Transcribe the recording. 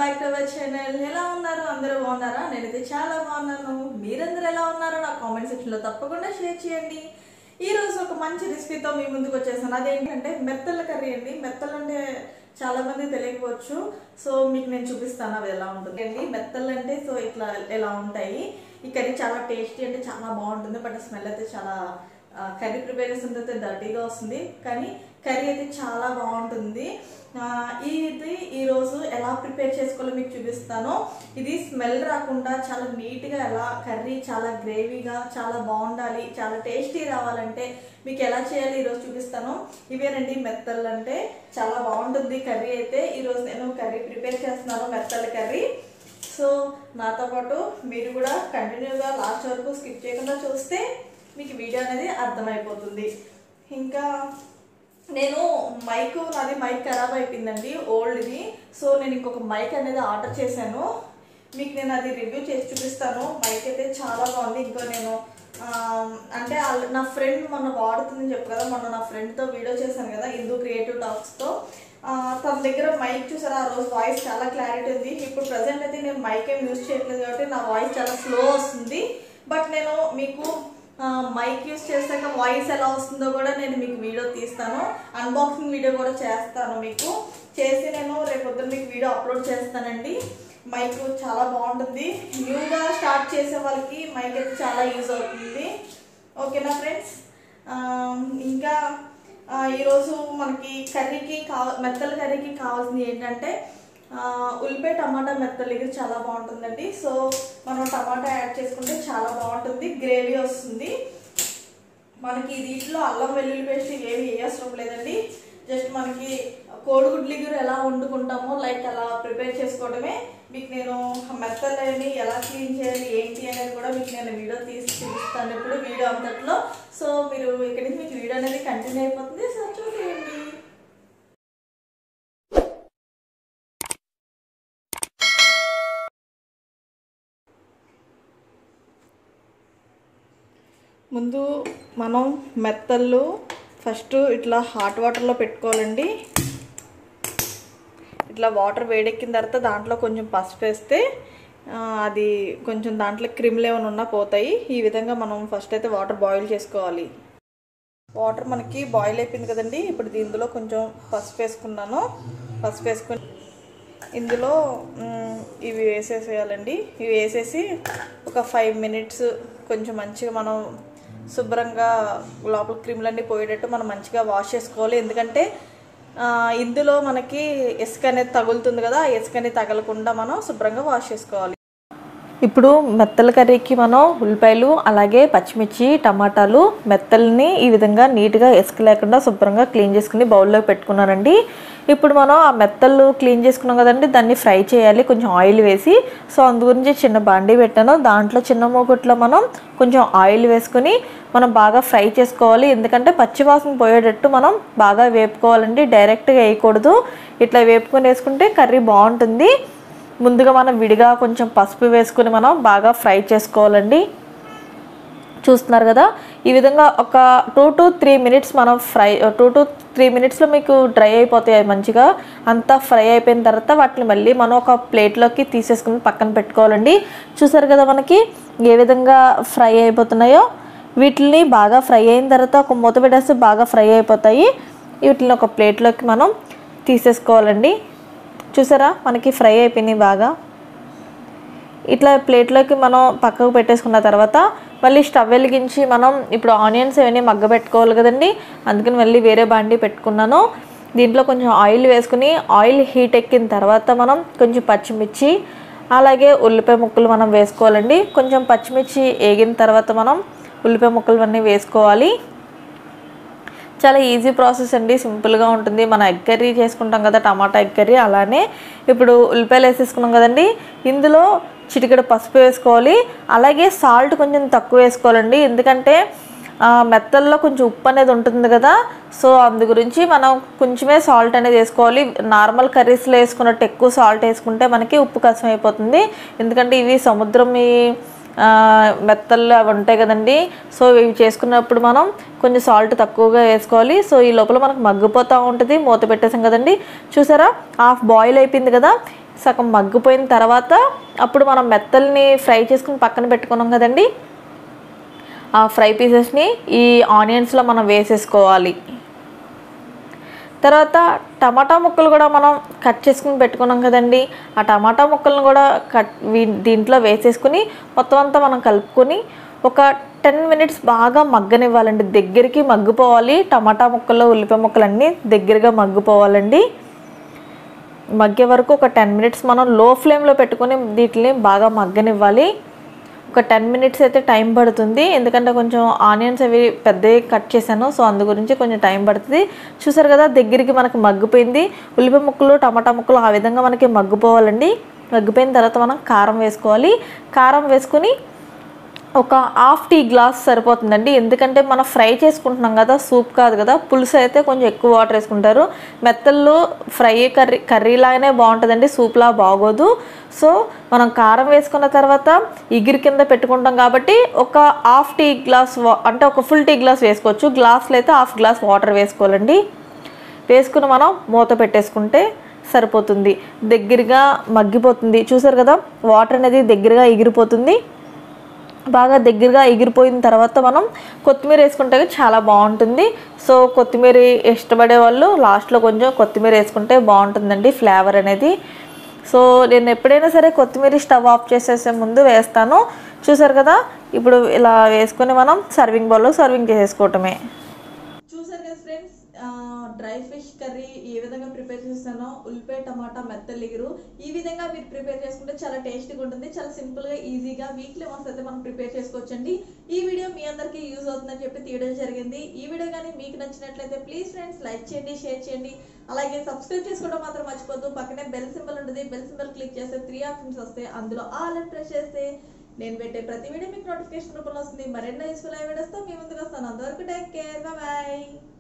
back to our channel ఎలా ఉన్నారు అందరూ బాగున్నారా నేనైతే చాలా బాగున్నాను మీరందరూ ఎలా ఉన్నారో నా కామెంట్ సెక్షన్ లో తప్పకుండా షేర్ చేయండి ఈ రోజు ఒక మంచి రెసిపీతో మీ ముందుకు వచ్చేసాను అదేంటంటే మెత్తల కర్రీ అండి మెత్తలు అంటే చాలా మంది తెలియకపోవచ్చు సో మీకు నేను చూపిస్తాను అవి ఎలా ఉంటుంది అండి మెత్తలు అంటే సో ఇట్లా ఎలా ఉంటాయి ఈ కర్రీ చాలా టేస్టీ అంటే చాలా బాగుంటుంది బట్ స్మెల్ అయితే చాలా ఆ, కర్రీ ప్రిపేర్ చేస్తుంటే అయితే డర్టీగా వస్తుంది కానీ కర్రీ అయితే చాలా బాగుంటుంది ఆ, ఇది ఈరోజు ఎలా ప్రిపేర్ చేసుకోవాలో మీకు చూపిస్తాను ఇది స్మెల్ రాకుండా చాలా నీట్గా ఎలా కర్రీ చాలా గ్రేవీగా చాలా బాగుండాలి చాలా టేస్టీ రావాలంటే మీకు ఎలా చేయాలి ఈరోజు చూపిస్తాను ఇవేనండి మెత్తలు అంటే చాలా బాగుంటుంది కర్రీ అయితే ఈరోజు నేను కర్రీ ప్రిపేర్ చేస్తున్నాను మెత్తల కర్రీ సో నాతో పాటు మీరు కూడా కంటిన్యూగా లాస్ట్ వరకు స్కిప్ చేయకుండా చూస్తే మీకు వీడియో అనేది అర్థమైపోతుంది ఇంకా నేను మైక్ నాది మైక్ ఖరాబ్ అయిపోయిందండి ఓల్డ్ది సో నేను ఇంకొక మైక్ అనేది ఆర్డర్ చేశాను మీకు నేను అది రివ్యూ చేసి చూపిస్తాను మైక్ అయితే చాలా బాగుంది ఇంకో నేను ఆ, అంటే ఆల్- నా ఫ్రెండ్ మొన్న వాడుతుందని చెప్పు కదా మొన్న నా ఫ్రెండ్తో వీడియో చేశాను కదా హిందూ క్రియేటివ్ టాక్స్తో తన దగ్గర మైక్ చూసారా ఆ రోజు వాయిస్ చాలా క్లారిటీ ఉంది ఇప్పుడు ప్రజెంట్ అయితే నేను మైక్ ఏం యూజ్ చేయట్లేదు కాబట్టి నా వాయిస్ చాలా స్లో వస్తుంది బట్ నేను మీకు మైక్ యూస్ చేశాక వాయిస్ ఎలా వస్తుందో కూడా నేను మీకు వీడియో తీస్తాను అన్బాక్సింగ్ వీడియో కూడా చేస్తాను మీకు చేసి నేను రేపొద్దున మీకు వీడియో అప్లోడ్ చేస్తానండి మైక్ చాలా బాగుంటుంది న్యూగా స్టార్ట్ చేసే వాళ్ళకి మైక్ అయితే చాలా యూజ్ అవుతుంది ఓకేనా ఫ్రెండ్స్ ఇంకా ఆ, ఈరోజు మనకి కర్రీకి కావ మెత్తల కర్రీకి కావాల్సింది ఏంటంటే ఆ, ఉల్లిపాయ టమాటా మెత్తలు ఇది చాలా బాగుంటుందండి సో మనం టమాటా యాడ్ చేసుకుంటే చాలా బాగుంటుంది గ్రేవీ వస్తుంది మనకి దీంట్లో అల్లం వెల్లుల్లి పేస్ట్ ఏమి వేయవసరం లేదండి జస్ట్ మనకి కోడిగుడ్లు ఎగురు ఎలా వండుకుంటామో లైక్ అలా ప్రిపేర్ చేసుకోవడమే మీకు నేను మెత్తలని ఎలా క్లీన్ చేయాలి ఏంటి అనేది కూడా మీకు నేను వీడియో తీసి చూపిస్తాను ఇప్పుడు వీడియో అంతట్లో సో మీరు ఇక్కడి నుంచి మీకు వీడియో అనేది కంటిన్యూ అయిపోతుంది సో చూసేయండి ముందు మనం మెత్తళ్ళు ఫస్ట్ ఇట్లా హాట్ వాటర్లో పెట్టుకోవాలండి ఇట్లా వాటర్ వేడెక్కిన తర్వాత దాంట్లో కొంచెం పసుపు వేస్తే ఆ, అది కొంచెం దాంట్లో క్రిములు ఏమైనా ఉన్నా పోతాయి ఈ విధంగా మనం ఫస్ట్ అయితే వాటర్ బాయిల్ చేసుకోవాలి వాటర్ మనకి బాయిల్ అయిపోయింది కదండి ఇప్పుడు దీనిలో కొంచెం పసుపు వేసుకున్నాను పసుపు వేసుకుని ఇందులో మ్, ఇవి వేసేసేయాలండి ఇవి వేసేసి ఒక ఫైవ్ మినిట్స్ కొంచెం మంచిగా మనం శుభ్రంగా లోపల క్రిములన్నీ పోయేటట్టు మనం మంచిగా వాష్ చేసుకోవాలి ఎందుకంటే ఆ, ఇందులో మనకి ఇసుక అనేది తగులుతుంది కదా ఆ ఇసుక అనేది తగలకుండా మనం శుభ్రంగా వాష్ చేసుకోవాలి ఇప్పుడు మెత్తల కర్రీకి మనం ఉల్లిపాయలు అలాగే పచ్చిమిర్చి టమాటాలు మెత్తల్ని ఈ విధంగా నీట్గా ఇసుక లేకుండా శుభ్రంగా క్లీన్ చేసుకుని బౌల్లో పెట్టుకున్నానండి ఇప్పుడు మనం ఆ మెత్తలు క్లీన్ చేసుకున్నాం కదండి దాన్ని ఫ్రై చేయాలి కొంచెం ఆయిల్ వేసి సో అందు గురించి చిన్న బాండీ పెట్టాను దాంట్లో చిన్న మూకుట్లో మనం కొంచెం ఆయిల్ వేసుకుని మనం బాగా ఫ్రై చేసుకోవాలి ఎందుకంటే పచ్చివాసన పోయేటట్టు మనం బాగా వేపుకోవాలండి డైరెక్ట్గా వేయకూడదు ఇట్లా వేపుకొని వేసుకుంటే కర్రీ బాగుంటుంది ముందుగా మనం విడిగా కొంచెం పసుపు వేసుకుని మనం బాగా ఫ్రై చేసుకోవాలండి చూస్తున్నారు కదా ఈ విధంగా ఒక టూ టు త్రీ మినిట్స్ మనం ఫ్రై టూ టు త్రీ మినిట్స్లో మీకు డ్రై అయిపోతాయి అవి మంచిగా అంతా ఫ్రై అయిపోయిన తర్వాత వాటిని మళ్ళీ మనం ఒక ప్లేట్లోకి తీసేసుకుని పక్కన పెట్టుకోవాలండి చూసారు కదా మనకి ఏ విధంగా ఫ్రై అయిపోతున్నాయో వీటిని బాగా ఫ్రై అయిన తర్వాత ఒక మూత పెట్టేస్తే బాగా ఫ్రై అయిపోతాయి వీటిని ఒక ప్లేట్లోకి మనం తీసేసుకోవాలండి చూసారా మనకి ఫ్రై అయిపోయినాయి బాగా ఇట్లా ప్లేట్లోకి మనం పక్కకు పెట్టేసుకున్న తర్వాత మళ్ళీ స్టవ్ వెలిగించి మనం ఇప్పుడు ఆనియన్స్ అవన్నీ మగ్గబెట్టుకోవాలి కదండి అందుకని మళ్ళీ వేరే బాండి పెట్టుకున్నాను దీంట్లో కొంచెం ఆయిల్ వేసుకుని ఆయిల్ హీట్ ఎక్కిన తర్వాత మనం కొంచెం పచ్చిమిర్చి అలాగే ఉల్లిపాయ ముక్కలు మనం వేసుకోవాలండి కొంచెం పచ్చిమిర్చి వేగిన తర్వాత మనం ఉల్లిపాయ ముక్కలు అన్నీ వేసుకోవాలి చాలా ఈజీ ప్రాసెస్ అండి సింపుల్గా ఉంటుంది మన ఎగ్ కర్రీ చేసుకుంటాం కదా టమాటా ఎగ్ కర్రీ అలానే ఇప్పుడు ఉల్లిపాయలు వేసేసుకున్నాం కదండి ఇందులో చిటికెడు పసుపు వేసుకోవాలి అలాగే సాల్ట్ కొంచెం తక్కువ వేసుకోవాలండి ఎందుకంటే ఆ, మెత్తల్లో కొంచెం ఉప్పు అనేది ఉంటుంది కదా సో అందు గురించి మనం కొంచెమే సాల్ట్ అనేది వేసుకోవాలి నార్మల్ కర్రీస్లో వేసుకున్నట్టు ఎక్కువ సాల్ట్ వేసుకుంటే మనకి ఉప్పు కసం అయిపోతుంది ఎందుకంటే ఇవి సముద్రం ఈ ఆ, మెత్తలు అవి ఉంటాయి కదండి సో ఇవి చేసుకున్నప్పుడు మనం కొంచెం సాల్ట్ తక్కువగా వేసుకోవాలి సో ఈ లోపల మనకు మగ్గిపోతూ ఉంటుంది మూత పెట్టేసాం కదండి చూసారా హాఫ్ బాయిల్ అయిపోయింది కదా సగం మగ్గిపోయిన తర్వాత అప్పుడు మనం మెత్తల్ని ఫ్రై చేసుకుని పక్కన పెట్టుకున్నాం కదండి ఆ ఫ్రై పీసెస్ని ఈ ఆనియన్స్లో మనం వేసేసుకోవాలి తర్వాత టమాటా ముక్కలు కూడా మనం కట్ చేసుకుని పెట్టుకున్నాం కదండి ఆ టమాటా ముక్కలను కూడా కట్ వీ- దీంట్లో వేసేసుకుని మొత్తం అంతా మనం కలుపుకొని ఒక టెన్ మినిట్స్ బాగా మగ్గనివ్వాలండి దగ్గరికి మగ్గిపోవాలి టమాటా ముక్కలు ఉల్లిపాయ ముక్కలు అన్నీ దగ్గరగా మగ్గిపోవాలండి మగ్గే వరకు ఒక టెన్ మినిట్స్ మనం లో ఫ్లేమ్లో పెట్టుకొని వీటిని బాగా మగ్గనివ్వాలి ఒక టెన్ మినిట్స్ అయితే టైం పడుతుంది ఎందుకంటే కొంచెం ఆనియన్స్ అవి పెద్దవి కట్ చేశాను సో అందు గురించి కొంచెం టైం పడుతుంది చూసారు కదా దగ్గరికి మనకి మగ్గిపోయింది ఉల్లిపాయ ముక్కలు టమాటా ముక్కలు ఆ విధంగా మనకి మగ్గిపోవాలండి మగ్గిపోయిన తర్వాత మనం కారం వేసుకోవాలి కారం వేసుకుని ఒక హాఫ్ టీ గ్లాస్ సరిపోతుందండి ఎందుకంటే మనం ఫ్రై చేసుకుంటున్నాం కదా సూప్ కాదు కదా పులుసు అయితే కొంచెం ఎక్కువ వాటర్ వేసుకుంటారు మెత్తల్లో ఫ్రై కర్రీ కర్రీ లాగానే బాగుంటుందండి సూప్లా బాగోదు సో మనం కారం వేసుకున్న తర్వాత ఇగిరి కింద పెట్టుకుంటాం కాబట్టి ఒక హాఫ్ టీ గ్లాస్ వా- అంటే ఒక ఫుల్ టీ గ్లాస్ వేసుకోవచ్చు గ్లాస్లో అయితే హాఫ్ గ్లాస్ వాటర్ వేసుకోవాలండి వేసుకుని మనం మూత పెట్టేసుకుంటే సరిపోతుంది దగ్గరగా మగ్గిపోతుంది చూసారు కదా వాటర్ అనేది దగ్గరగా ఎగిరిపోతుంది బాగా దగ్గరగా ఎగిరిపోయిన తర్వాత మనం కొత్తిమీర వేసుకుంటే చాలా బాగుంటుంది సో కొత్తిమీర ఇష్టపడే వాళ్ళు లాస్ట్లో కొంచెం కొత్తిమీర వేసుకుంటే బాగుంటుందండి ఫ్లేవర్ అనేది సో నేను ఎప్పుడైనా సరే కొత్తిమీర స్టవ్ ఆఫ్ చేసేసే ముందు వేస్తాను చూసారు కదా ఇప్పుడు ఇలా వేసుకొని మనం సర్వింగ్ బౌల్లో సర్వింగ్ చేసేసుకోవటమే చూసారు కదా ఫ్రెండ్స్ డ్రై ఫిష్ కర్రీ ఏ విధంగా ప్రిపేర్ చేస్తానో ఉల్లిపాయ టమాటా మెత్తలిగురు ఈ విధంగా మీరు ప్రిపేర్ చేసుకుంటే చాలా టేస్టీగా ఉంటుంది చాలా సింపుల్ గా ఈజీగా వీక్లీ వన్స్ అయితే మనం ప్రిపేర్ చేసుకోవచ్చండి ఈ వీడియో మీ అందరికీ యూజ్ అవుతుందని చెప్పి తీయడం జరిగింది ఈ వీడియో కానీ మీకు నచ్చినట్లయితే ప్లీజ్ ఫ్రెండ్స్ లైక్ చేయండి షేర్ చేయండి అలాగే సబ్స్క్రైబ్ చేసుకోవడం మాత్రం మర్చిపోద్దు పక్కనే బెల్ సింబల్ ఉంటుంది బెల్ సింబల్ క్లిక్ చేస్తే త్రీ ఆప్షన్స్ వస్తాయి అందులో ఆల్ అని ప్రెస్ చేస్తే నేను పెట్టే ప్రతి వీడియో మీకు నోటిఫికేషన్ రూపంలో వస్తుంది మరెన్నో యూస్ఫుల్ అయ్యే వీడియోస్తో మీ ముందుకు వస్తాను అంతవరకు టేక్ కేర్ బాయ్